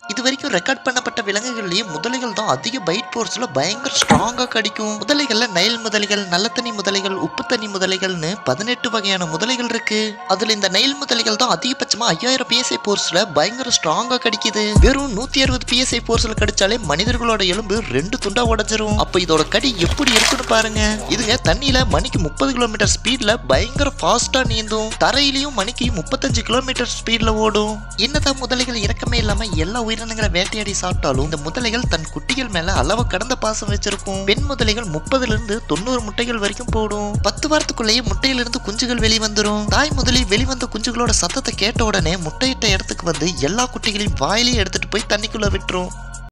இது வரைக்கும் ரெக்கார்ட் பண்ணப்பட்ட விலங்குகள்லயே முதலைகள் தான் அதிக பைட் போர்ஸ்ல பயங்கர ஸ்ட்ராங்கா கடிக்கும் முதலைகள்ல நைல் முதலைகள் நல்ல தண்ணி முதலைகள் உப்பு தண்ணி முதலைகள்னு பதினெட்டு வகையான முதலைகள் இருக்கு அதுல இந்த நைல் முதலைகள் தான் அதிகபட்சமா ஐயாயிரம் பிஎஸ்ஐ போர்ஸ்ல பயங்கர ஸ்ட்ராங்கா கடிக்குது வெறும் நூத்தி அறுபது பிஎஸ்ஐ போர்ஸ்ல கடிச்சாலே மனிதர்களோட எலும்பு ரெண்டு துண்டா உடைஞ்சிரும் அப்ப இதோட கடி எப்படி இருக்குன்னு பாருங்க இதுங்க தண்ணியில மணிக்கு முப்பது கிலோமீட்டர் ஸ்பீட்ல பயங்கர ஃபாஸ்டா நீந்தும் தரையிலயும் மணிக்கு முப்பத்தஞ்சு கிலோமீட்டர் ஸ்பீட்ல ஓடும் என்னதான் முதலைகள் இறக்கமே இல்லாம எல்லா உயிரினங்களை வேட்டையாடி சாப்பிட்டாலும் இந்த முதலைகள் தன் குட்டிகள் மேல அளவு கடந்த பாசம் வச்சிருக்கும் பெண் முதலைகள் முப்பதுல இருந்து தொண்ணூறு முட்டைகள் வரைக்கும் போடும் பத்து வாரத்துக்குள்ளேயே முட்டையிலிருந்து குஞ்சுகள் வெளிவந்துரும் தாய் முதலி வெளிவந்த குஞ்சுகளோட சத்தத்தை கேட்ட உடனே முட்டையிட்ட இடத்துக்கு வந்து எல்லா குட்டிகளையும் வாயிலேயே எடுத்துட்டு போய் தண்ணிக்குள்ள விட்டுரும்